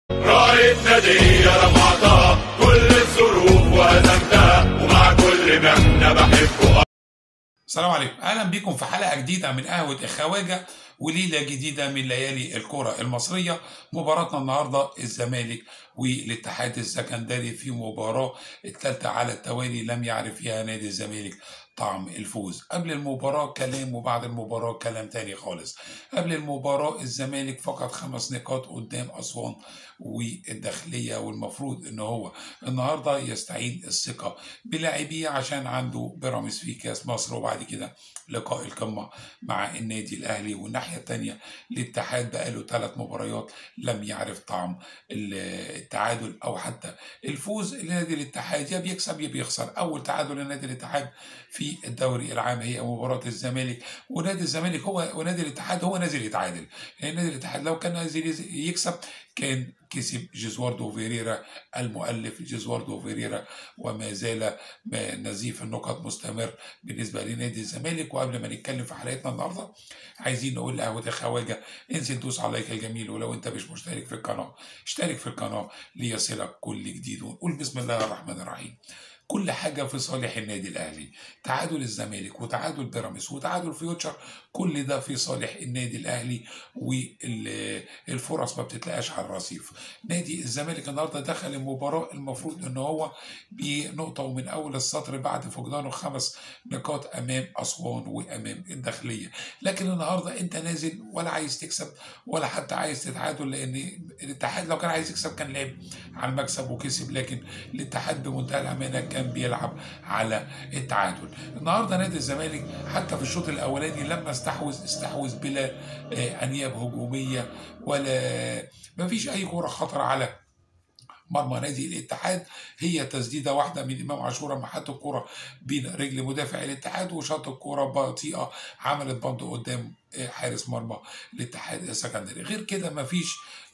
راية نادية رفعتها كل الظروف وهزمتها ومع كل مهنة بحبه السلام عليكم اهلا بكم في حلقه جديده من قهوه الخواجه وليله جديده من ليالي الكره المصريه مباراتنا النهارده الزمالك والاتحاد السكندري في مباراه الثالثه على التوالي لم يعرف فيها نادي الزمالك طعم الفوز قبل المباراة كلام وبعد المباراة كلام تاني خالص قبل المباراة الزمالك فقط خمس نقاط قدام أسوان والداخلية والمفروض ان هو النهاردة يستعيد الثقة بلاعبيه عشان عنده بيراميدز في كاس مصر وبعد كده لقاء القمة مع النادي الأهلي والناحية التانية الاتحاد بقاله ثلاث مباريات لم يعرف طعم التعادل أو حتى الفوز لنادي الاتحاد يا بيكسب يا بيخسر أول تعادل لنادي الاتحاد في الدوري العام هي مباراة الزمالك ونادي الزمالك هو ونادي الاتحاد هو نازل يتعادل يعني نادي الاتحاد لو كان نازل يكسب كان كسب جيزواردو فيريرا المؤلف جيزواردو فيريرا وما زال نزيف النقط مستمر بالنسبة لنادي الزمالك وقبل ما نتكلم في حلقتنا النهارده عايزين نقول لقهوة الخواجة انزل دوس على اللايك الجميل ولو انت مش مشترك في القناة اشترك في القناة ليصلك كل جديد ونقول بسم الله الرحمن الرحيم كل حاجة في صالح النادي الأهلي تعادل الزمالك وتعادل بيراميدز وتعادل فيوتشر كل ده في صالح النادي الأهلي والفرص ما بتتلاقاش على الرصيف نادي الزمالك النهاردة دخل المباراة المفروض ان هو بنقطة ومن أول السطر بعد فقدانه خمس نقاط أمام أسوان وأمام الداخلية لكن النهاردة أنت نازل ولا عايز تكسب ولا حتى عايز تتعادل لأن الاتحاد لو كان عايز يكسب كان لعب على المكسب وكسب لكن الاتحاد بمنتهى الأمانة كان كان بيلعب على التعادل النهارده نادي الزمالك حتى في الشوط الاولاني لما استحوذ استحوذ بلا انياب هجوميه ولا ما فيش اي كوره خطر على مرمى نادي الاتحاد هي تسديده واحده من امام عاشور لما حط الكوره بين رجل مدافع الاتحاد وشاط الكوره بطيئه عملت بند قدام حارس مرمى الاتحاد السكندري غير كده ما فيش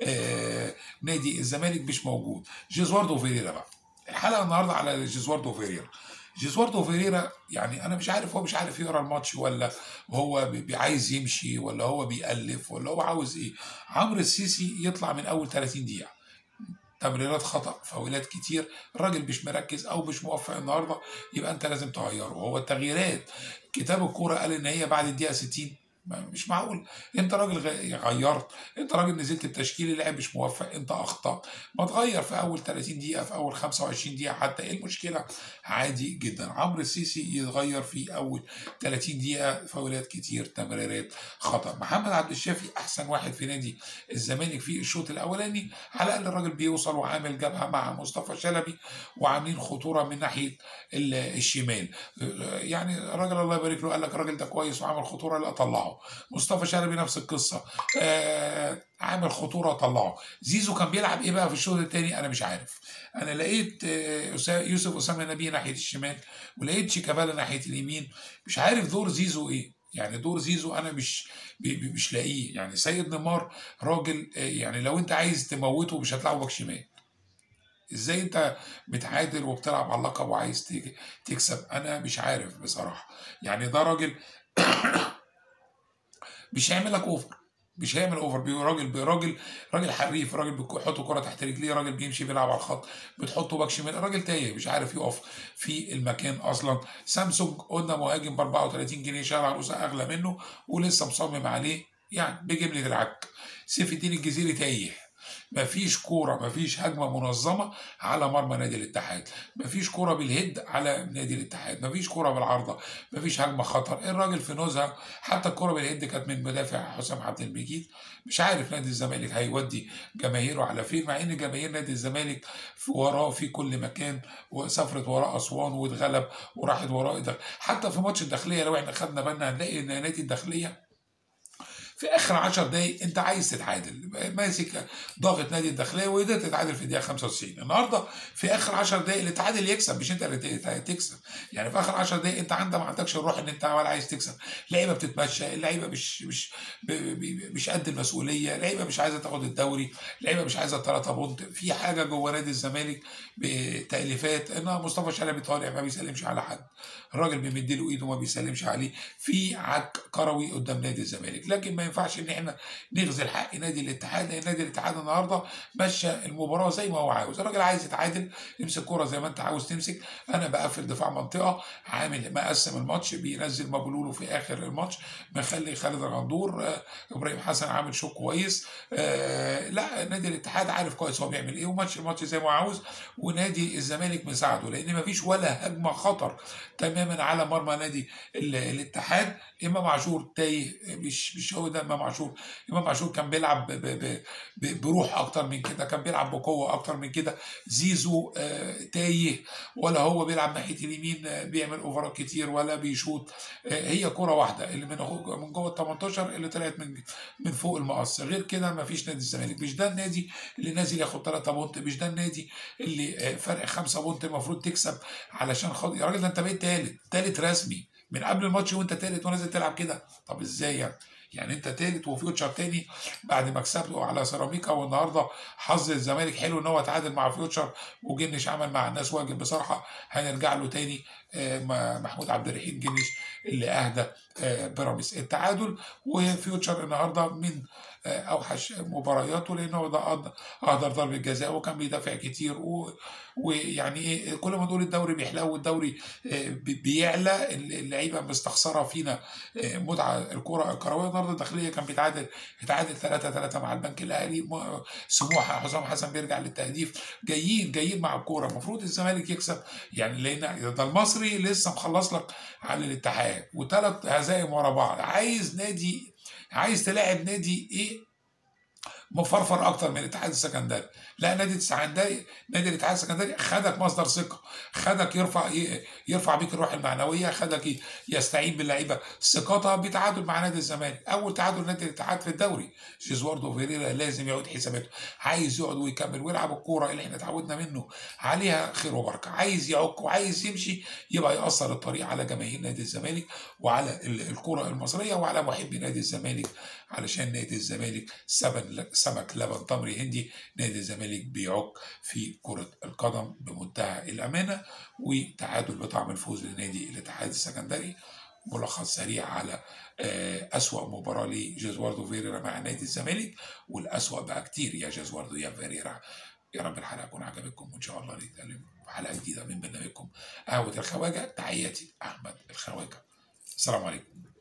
آه نادي الزمالك مش موجود جيزواردو فيريرا بقى الحلقه النهارده على جيزواردو فيريرا جيزواردو فيريرا يعني انا مش عارف هو مش عارف يقرا الماتش ولا هو عايز يمشي ولا هو بيألف ولا هو عاوز ايه عمرو السيسي يطلع من اول 30 دقيقه تمريرات خطا فاولات كتير الراجل مش مركز او مش موفق النهارده يبقى انت لازم تغيره هو التغييرات كتاب الكوره قال ان هي بعد الدقيقه 60 مش معقول انت راجل غيرت انت راجل نزلت التشكيل اللاعب مش موفق انت اخطات ما تغير في اول 30 دقيقه في اول 25 دقيقه حتى ايه المشكله عادي جدا عمرو السيسي يتغير في اول 30 دقيقه فاولات كتير تمريرات خطا محمد عبد الشافي احسن واحد في نادي الزمالك في الشوط الاولاني على الاقل الراجل بيوصل وعامل جبهه مع مصطفى شلبي وعاملين خطوره من ناحيه الشمال يعني الراجل الله يبارك له قال لك الراجل ده كويس وعامل خطوره لا طلعه مصطفى شلبي نفس القصه آه عامل خطوره طلعه زيزو كان بيلعب ايه بقى في الشوط الثاني انا مش عارف انا لقيت آه يوسف اسامه نبيه ناحيه الشمال ولقيت شيكابالا ناحيه اليمين مش عارف دور زيزو ايه يعني دور زيزو انا مش مش لاقيه يعني سيد نيمار راجل آه يعني لو انت عايز تموته مش هتلعبه باك شمال ازاي انت متعادل وبتلعب على اللقب وعايز تكسب انا مش عارف بصراحه يعني ده راجل مش هيعمل لك اوفر مش هيعمل اوفر راجل راجل راجل حريف راجل بيحط كرة تحت رجليه راجل بيمشي بيلعب على الخط بتحطه باك شمال راجل تايه مش عارف يقف في المكان اصلا سامسونج قلنا مهاجم ب 34 جنيه شارع عروسه اغلى منه ولسه مصمم عليه يعني بجمله العك سيف الدين الجزيري تايه مفيش كورة مفيش هجمة منظمة على مرمى نادي الاتحاد مفيش كورة بالهيد على نادي الاتحاد مفيش كورة بالعارضة مفيش هجمة خطر الراجل في نزهة حتى الكورة بالهيد كانت من مدافع حسام عبد المجيد مش عارف نادي الزمالك هيودي جماهيره على فين مع ان جماهير نادي الزمالك في وراه في كل مكان وسافرت وراه اسوان واتغلب وراحت وراه حتى في ماتش الداخليه لو احنا خدنا بالنا هنلاقي ان نادي الداخليه في اخر 10 دقايق انت عايز تتعادل ماسك ضاغط نادي الداخليه وقدرت تتعادل في الدقيقه 95 النهارده في اخر 10 دقايق اللي تعادل يكسب مش انت اللي تكسب يعني في اخر 10 دقايق انت عندك ما عندكش الروح ان انت ولا عايز تكسب لعيبه بتتمشى اللعيبه مش مش مش قد المسؤوليه لعيبه مش عايزه تاخد الدوري لعيبه مش عايزه الثلاثه بونت في حاجه جوه نادي الزمالك بتاليفات ان مصطفى شلبي طالع ما بيسلمش على حد الراجل بيمد له ايده ما بيسلمش عليه في عك كروي قدام نادي الزمالك لكن ما ينفعش ان احنا نغزل حق نادي الاتحاد لان نادي الاتحاد النهارده مشى المباراه زي ما هو عاوز الراجل عايز يتعادل يمسك كوره زي ما انت عاوز تمسك انا بقفل دفاع منطقه عامل مقسم الماتش بينزل مبلولو في اخر الماتش مخلي خالد الغندور آه، ابراهيم حسن عامل شوط كويس آه، لا نادي الاتحاد عارف كويس هو بيعمل ايه وماتش الماتش زي ما هو عاوز ونادي الزمالك مساعده لان مفيش ولا هجمه خطر تماما على مرمى نادي ال- الاتحاد امام عاشور تايه مش مش هو ده امام عاشور امام عاشور كان بيلعب ب- ب- ب- بروح اكتر من كده كان بيلعب بقوه اكتر من كده زيزو آه، تايه ولا هو بيلعب ناحيه اليمين آه، بيعمل اوفرات كتير ولا بيشوط آه، هي كره واحده اللي من هو- من جوه ال 18 اللي طلعت من من فوق المقص غير كده ما فيش نادي الزمالك مش ده النادي اللي نازل ياخد 3 بونت مش ده النادي اللي آه، فرق 5 بونت المفروض تكسب علشان خاطر يا راجل ده انت بقيت تالت تالت رسمي من قبل الماتش وانت تالت ونازل تلعب كده طب ازاي يعني يعني انت تالت وفيوتشر تاني بعد ما كسبته على سيراميكا والنهارده حظ الزمالك حلو ان هو تعادل مع فيوتشر وجنش عمل مع الناس واجب بصراحه هنرجع له تاني آه، ما- محمود عبد الرحيم جنش اللي اهدى آه، بيراميدز التعادل وفيوتشر النهارده من آه، اوحش مبارياته لانه ده قض- اهدر ضربه جزاء وكان بيدافع كتير و- ويعني ايه كل ما نقول الدوري بيحلو والدوري آه، بي- بيعلى اللعيبه مستخسره فينا آه، متعه الكره الكرويه النهارده الداخليه كان بيتعادل اتعادل 3 3 مع البنك الاهلي م- سموحه حسام حسن بيرجع للتهديف جايين جايين مع الكوره المفروض الزمالك يكسب يعني لان ده المصري لسه مخلص لك على الاتحاد وثلاث هزايم ورا بعض عايز نادي عايز تلاعب نادي ايه مفرفر اكتر من الاتحاد السكندري لا نادي السكندري نادي الاتحاد السكندري خدك مصدر ثقه خدك يرفع يرفع بيك الروح المعنويه خدك ي- يستعين باللعيبه ثقتها بتعادل مع نادي الزمالك اول تعادل نادي الاتحاد في الدوري جيزواردو فيريرا لازم يعود حساباته عايز يقعد ويكمل ويلعب الكوره اللي احنا اتعودنا منه عليها خير وبركه عايز يعك وعايز يمشي يبقى يأثر الطريق على جماهير نادي الزمالك وعلى ال- الكره المصريه وعلى محبي نادي الزمالك علشان نادي الزمالك سمك سمك لبن تمر هندي نادي الزمالك بيعك في كرة القدم بمنتهى الأمانة وتعادل بطعم الفوز لنادي الاتحاد السكندري ملخص سريع على آه، أسوأ مباراة لجيزواردو فيريرا مع نادي الزمالك والأسوأ بقى كتير يا جيزواردو يا فيريرا يا رب الحلقة تكون عجبتكم وإن شاء الله نتكلم في حلقة جديدة من برنامجكم قهوة الخواجة تحياتي أحمد الخواجة السلام عليكم